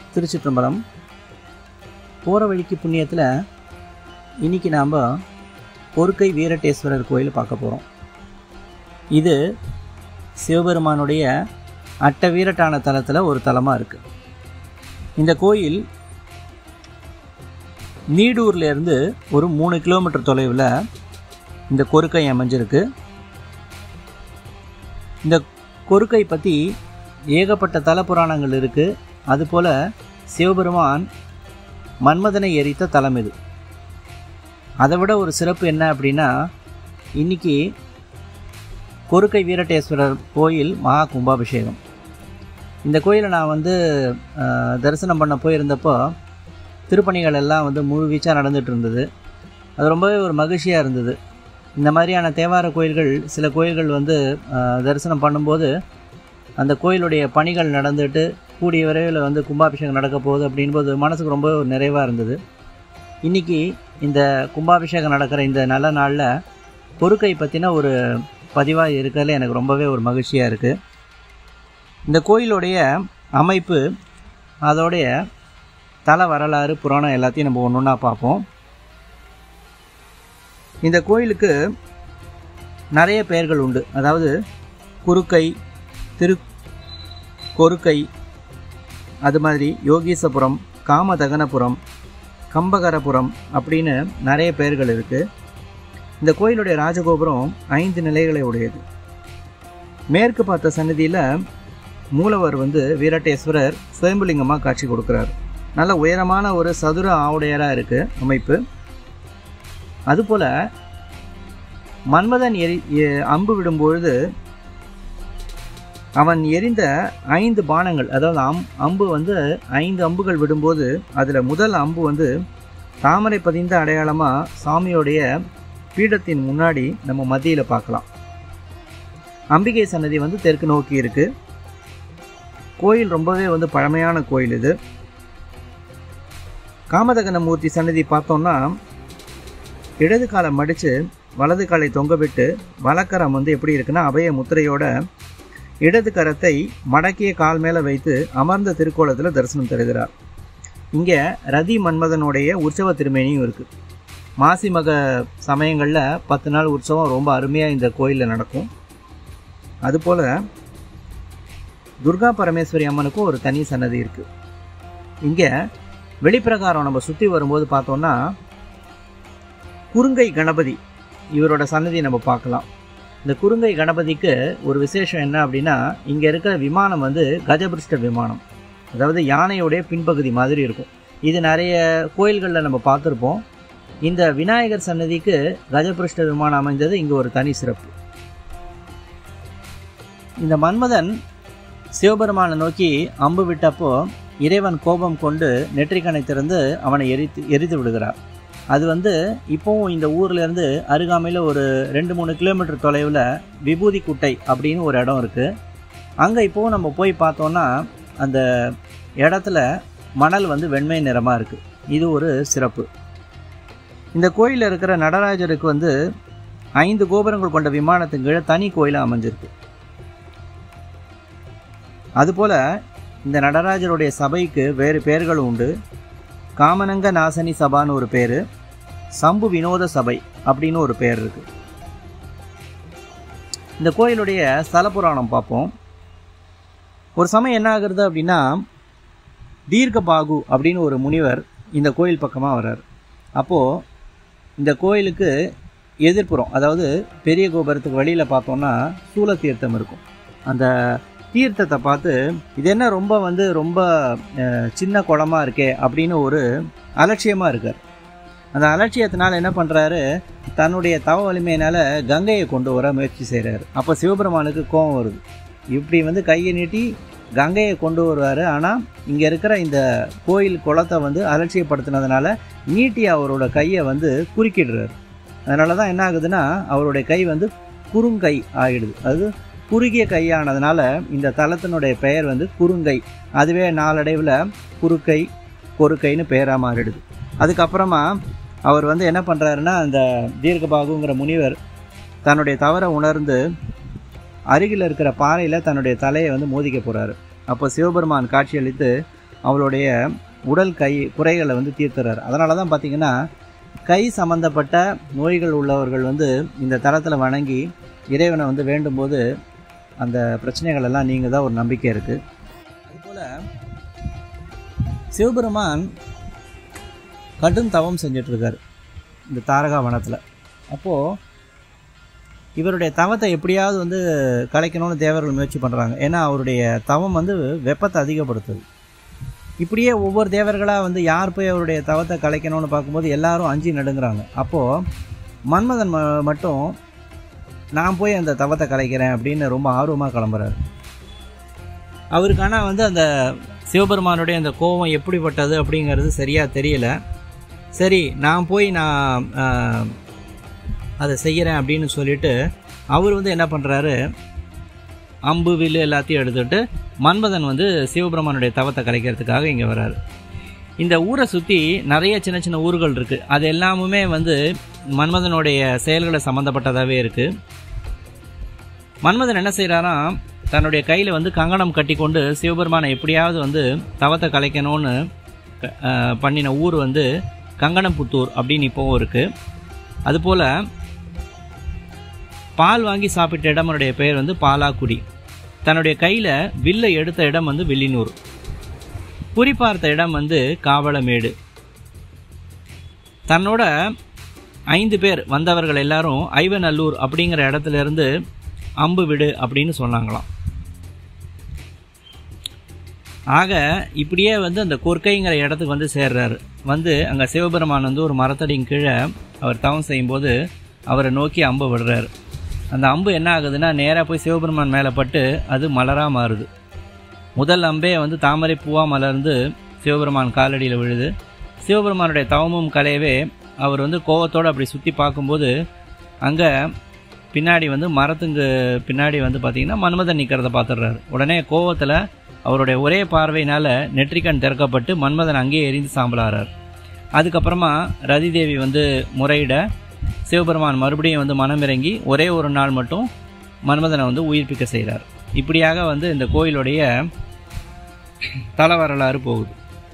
திருச்சிற்றம்பலம் போகிற வழிக்கு புண்ணியத்தில் இன்னைக்கு நாம் பொறுக்கை வீரட்டேஸ்வரர் கோயில் பார்க்க போகிறோம் இது சிவபெருமானுடைய அட்ட வீரட்டான தலத்தில் ஒரு தலமாக இருக்குது இந்த கோயில் நீடூர்லேருந்து ஒரு மூணு கிலோமீட்டர் தொலைவில் இந்த கொருக்கை அமைஞ்சிருக்கு இந்த கொருக்கை பற்றி ஏகப்பட்ட தல புராணங்கள் இருக்குது அதுபோல் சிவபெருமான் மன்மதனை எரித்த தலம் இது அதை விட ஒரு சிறப்பு என்ன அப்படின்னா இன்னைக்கு கொருக்கை வீரட்டேஸ்வரர் கோயில் மகா கும்பாபிஷேகம் இந்த கோயிலை நான் வந்து அஹ், தரிசனம் பண்ண போயிருந்தப்போ திருப்பணிகள் எல்லாம் வந்து முழுவீச்சாக நடந்துட்டு இருந்தது அது ரொம்பவே ஒரு மகிழ்ச்சியாக இருந்தது இந்த மாதிரியான தேவார கோயில்கள் சில கோயில்கள் வந்து அஹ், தரிசனம் பண்ணும்போது அந்த கோயிலுடைய பணிகள் நடந்துட்டு கூடிய விரைவில் வந்து கும்பாபிஷேகம் நடக்க போகுது அப்படின்போது மனசுக்கு ரொம்ப ஒரு நிறைவாக இருந்தது இன்றைக்கி இந்த கும்பாபிஷேகம் நடக்கிற இந்த நல்ல நாளில் பொறுக்கை பற்றின ஒரு பதிவாக இருக்கிறதுல எனக்கு ரொம்பவே ஒரு மகிழ்ச்சியாக இருக்குது இந்த கோயிலுடைய அமைப்பு அதோடைய தல வரலாறு புராணம் எல்லாத்தையும் நம்ம ஒன்று ஒன்றா பார்ப்போம் இந்த கோயிலுக்கு நிறைய பெயர்கள் உண்டு அதாவது குறுக்கை திரு கொருக்கை அது மாதிரி யோகீசபுரம் காமதகனபுரம் கம்பகரபுரம் அப்படின்னு நிறைய பெயர்கள் இருக்குது இந்த கோயிலுடைய ராஜகோபுரம் ஐந்து நிலைகளை உடையது மேற்கு பார்த்த சன்னதியில் மூலவர் வந்து வீரட்டேஸ்வரர் சுயம்புலிங்கமாக காட்சி கொடுக்குறார் நல்ல உயரமான ஒரு சதுர ஆவுடையராக இருக்குது அமைப்பு அதுபோல் மன்மதன் எரி எ- அம்பு விடும்பொழுது அவன் எரிந்த ஐந்து பானங்கள் அதாவது அம் அம்பு வந்து ஐந்து அம்புகள் விடும்போது அதில் முதல் அம்பு வந்து தாமரை பதிந்த அடையாளமாக சாமியோடைய பீடத்தின் முன்னாடி நம்ம மத்தியில் பார்க்கலாம் அம்பிகை சன்னதி வந்து தெற்கு நோக்கி இருக்கு கோயில் ரொம்பவே வந்து பழமையான கோயில் இது காமதகன மூர்த்தி சன்னதி பார்த்தோம்னா இடது காலை மடித்து வலது காலை தொங்க விட்டு வலக்கரம் வந்து எப்படி இருக்குன்னா அபய முத்திரையோட இடது கரத்தை மடக்கிய கால் மேலே வைத்து அமர்ந்த திருக்கோலத்தில் தரிசனம் தருகிறார் இங்கே ரதி மன்மதனுடைய உற்சவ திருமேனியும் இருக்குது மாசி மக சமயங்களில் பத்து நாள் உற்சவம் ரொம்ப அருமையாக இந்த கோயிலில் நடக்கும் அதுபோல் துர்கா பரமேஸ்வரி அம்மனுக்கும் ஒரு தனி சன்னதி இருக்குது இங்கே வெளிப்பிரகாரம் நம்ம சுற்றி வரும்போது பார்த்தோம்னா குறுங்கை கணபதி இவரோட சன்னதி நம்ம பார்க்கலாம் இந்த குறுங்கை கணபதிக்கு ஒரு விசேஷம் என்ன அப்படின்னா இங்கே இருக்கிற விமானம் வந்து கஜபிருஷ்ட விமானம் அதாவது யானையுடைய பின்பகுதி மாதிரி இருக்கும் இது நிறைய கோயில்களில் நம்ம பார்த்துருப்போம் இந்த விநாயகர் சன்னதிக்கு கஜபிருஷ்ட விமானம் அமைந்தது இங்கே ஒரு தனி சிறப்பு இந்த மன்மதன் சிவபெருமானை நோக்கி அம்பு விட்டப்போ இறைவன் கோபம் கொண்டு நெற்றிக்கணை திறந்து அவனை எரித்து எரித்து விடுகிறார் அது வந்து இப்போவும் இந்த ஊர்ல இருந்து அருகாமையில் ஒரு ரெண்டு மூணு கிலோமீட்டர் தொலைவில் விபூதி குட்டை அப்படின்னு ஒரு இடம் இருக்குது அங்கே இப்போவும் நம்ம போய் பார்த்தோன்னா அந்த இடத்துல மணல் வந்து வெண்மை நிறமாக இருக்குது இது ஒரு சிறப்பு இந்த கோயிலில் இருக்கிற நடராஜருக்கு வந்து ஐந்து கோபுரங்கள் கொண்ட விமானத்தின் கீழே தனி கோயிலாக அமைஞ்சிருக்கு அதுபோல் இந்த நடராஜருடைய சபைக்கு வேறு பெயர்களும் உண்டு காமனங்க நாசனி சபான்னு ஒரு பேர் சம்பு வினோத சபை அப்படின்னு ஒரு பேர் இருக்கு இந்த கோயிலுடைய ஸ்தல புராணம் பார்ப்போம் ஒரு சமயம் என்ன ஆகுறது அப்படின்னா தீர்க்கபாகு அப்படின்னு ஒரு முனிவர் இந்த கோயில் பக்கமாக வர்றார் அப்போது இந்த கோயிலுக்கு எதிர்ப்புறம் அதாவது பெரிய கோபுரத்துக்கு வெளியில் பார்த்தோம்னா சூல தீர்த்தம் இருக்கும் அந்த தீர்த்தத்தை பார்த்து இது என்ன ரொம்ப வந்து ரொம்ப அஹ், சின்ன குளமா இருக்கே அப்படின்னு ஒரு அலட்சியமாக இருக்கார் அந்த அலட்சியத்தினால என்ன பண்ணுறாரு தன்னுடைய தவ வலிமையினால கங்கையை கொண்டு வர முயற்சி செய்கிறாரு அப்போ சிவபெருமானுக்கு கோபம் வருது இப்படி வந்து கையை நீட்டி கங்கையை கொண்டு வருவார் ஆனால் இங்கே இருக்கிற இந்த கோயில் குளத்தை வந்து அலட்சியப்படுத்தினதுனால நீட்டி அவரோட கையை வந்து குறுக்கிடுறாரு அதனால தான் என்ன ஆகுதுன்னா அவருடைய கை வந்து குறுங்கை ஆகிடுது அது குறுகிய கையானதுனால இந்த தலத்தினுடைய பெயர் வந்து குறுங்கை அதுவே நாளடைவில் குறுக்கை கொறுக்கைன்னு பெயராக மாறிடுது அதுக்கப்புறமா அவர் வந்து என்ன பண்ணுறாருன்னா அந்த தீர்க்கபாகுங்கிற முனிவர் தன்னுடைய தவறை உணர்ந்து அருகில் இருக்கிற பாறையில் தன்னுடைய தலையை வந்து மோதிக்க போகிறாரு அப்போ சிவபெருமான் காட்சியளித்து அவளுடைய உடல் கை குறைகளை வந்து தீர்த்துறாரு அதனால தான் பார்த்தீங்கன்னா கை சம்பந்தப்பட்ட நோய்கள் உள்ளவர்கள் வந்து இந்த தளத்தில் வணங்கி இறைவனை வந்து வேண்டும்போது அந்த பிரச்சனைகள் எல்லாம் நீங்கள் தான் ஒரு நம்பிக்கை இருக்குது அதுபோல் சிவபெருமான் கடும் தவம் செஞ்சிட்ருக்கார் இந்த தாரகா வனத்தில் அப்போது இவருடைய தவத்தை எப்படியாவது வந்து கலைக்கணும்னு தேவர்கள் முயற்சி பண்ணுறாங்க ஏன்னா அவருடைய தவம் வந்து வெப்பத்தை அதிகப்படுத்துது இப்படியே ஒவ்வொரு தேவர்களாக வந்து யார் போய் அவருடைய தவத்தை கலைக்கணும்னு பார்க்கும்போது எல்லாரும் அஞ்சு நடுங்குறாங்க அப்போது மன்மதன் ம மட்டும் நான் போய் அந்த தவத்தை கலைக்கிறேன் அப்படின்னு ரொம்ப ஆர்வமாக கிளம்புறாரு அவருக்கு ஆனால் வந்து அந்த சிவபெருமானுடைய அந்த கோபம் எப்படிப்பட்டது அப்படிங்கிறது சரியாக தெரியல சரி நான் போய் நான் ஆஹ், அதை செய்கிறேன் அப்படின்னு சொல்லிட்டு அவர் வந்து என்ன பண்ணுறாரு அம்பு வில்லு எல்லாத்தையும் எடுத்துட்டு மன்மதன் வந்து சிவபெருமானுடைய தவத்தை கலைக்கிறதுக்காக இங்கே வராரு இந்த ஊரை சுற்றி நிறைய சின்ன சின்ன ஊர்கள் இருக்குது அது எல்லாமுமே வந்து மன்மதனுடைய செயல்களை சம்மந்தப்பட்டதாகவே இருக்குது மன்மதன் என்ன செய்கிறாராம் தன்னுடைய கையில் வந்து கங்கணம் கட்டி கொண்டு சிவபெருமானை எப்படியாவது வந்து தவத்தை கலைக்கணும்னு க- அஹ், பண்ணின ஊர் வந்து கங்கணம்புத்தூர் அப்படின்னு இப்போவும் இருக்குது அதுபோல் பால் வாங்கி சாப்பிட்ட இடமனுடைய பெயர் வந்து பாலாக்குடி தன்னுடைய கையில் வில்லை எடுத்த இடம் வந்து வில்லினூர் குறி பார்த்த இடம் வந்து காவலமேடு தன்னோட ஐந்து பேர் வந்தவர்கள் எல்லாரும் ஐவநல்லூர் அப்படிங்கிற இடத்துல இருந்து அம்பு விடு அப்படின்னு சொன்னாங்களாம் ஆக இப்படியே வந்து அந்த கொற்கைங்கிற இடத்துக்கு வந்து சேர்றாரு வந்து அங்கே சிவபெருமான் வந்து ஒரு மரத்தடியின் கீழே அவர் தவம் செய்யும்போது அவரை நோக்கி அம்பு விடுறாரு அந்த அம்பு என்ன ஆகுதுன்னா நேராக போய் சிவபெருமான் மேலே பட்டு அது மலராக மாறுது முதல் அம்பே வந்து தாமரை பூவாக மலர்ந்து சிவபெருமான் காலடியில் விழுது சிவபெருமானுடைய தவமும் கலையவே அவர் வந்து கோவத்தோடு அப்படி சுற்றி பார்க்கும்போது அங்கே பின்னாடி வந்து மரத்துக்கு பின்னாடி வந்து பார்த்தீங்கன்னா மன்மதன் நிற்கிறத பார்த்துடுறாரு உடனே கோவத்தில் அவருடைய ஒரே பார்வையினால் நெற்றிக்கண் திறக்கப்பட்டு மன்மதன் அங்கேயே எரிந்து சாம்பலாகிறார் அதுக்கப்புறமா ரதிதேவி வந்து முறையிட சிவபெருமான் மறுபடியும் வந்து மனமிறங்கி ஒரே ஒரு நாள் மட்டும் மன்மதனை வந்து உயிர்ப்பிக்க செய்கிறார் இப்படியாக வந்து இந்த கோயிலுடைய தல வரலாறு போகுது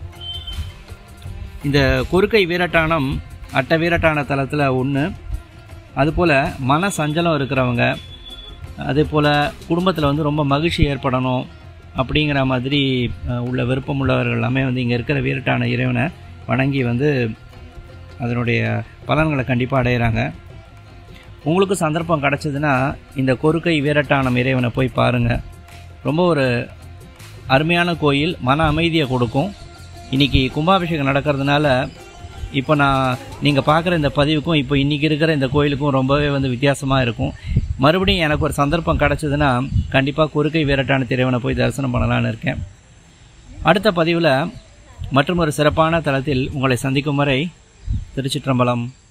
இந்த கொருக்கை வீரட்டானம் அட்ட வீரட்டான தலத்தில் ஒன்று அதுபோல் மன சஞ்சலம் இருக்கிறவங்க அதே போல் குடும்பத்தில் வந்து ரொம்ப மகிழ்ச்சி ஏற்படணும் அப்படிங்கிற மாதிரி அஹ், உள்ள விருப்பம் உள்ளவர்கள் எல்லாமே வந்து இங்கே இருக்கிற வீரட்டான இறைவனை வணங்கி வந்து அதனுடைய பலன்களை கண்டிப்பாக அடையிறாங்க உங்களுக்கு சந்தர்ப்பம் கிடச்சதுன்னா இந்த கொருக்கை வீரட்டானம் இறைவனை போய் பாருங்கள் ரொம்ப ஒரு அருமையான கோயில் மன அமைதியை கொடுக்கும் இன்றைக்கி கும்பாபிஷேகம் நடக்கிறதுனால இப்போ நான் நீங்கள் பார்க்குற இந்த பதிவுக்கும் இப்போ இன்றைக்கி இருக்கிற இந்த கோயிலுக்கும் ரொம்பவே வந்து வித்தியாசமாக இருக்கும் மறுபடியும் எனக்கு ஒரு சந்தர்ப்பம் கிடச்சதுன்னா கண்டிப்பாக குறுக்கை வீரட்டான இறைவனை போய் தரிசனம் பண்ணலான்னு இருக்கேன் அடுத்த பதிவில் மற்றும் ஒரு சிறப்பான தளத்தில் உங்களை சந்திக்கும் வரை திருச்சிற்றம்பலம்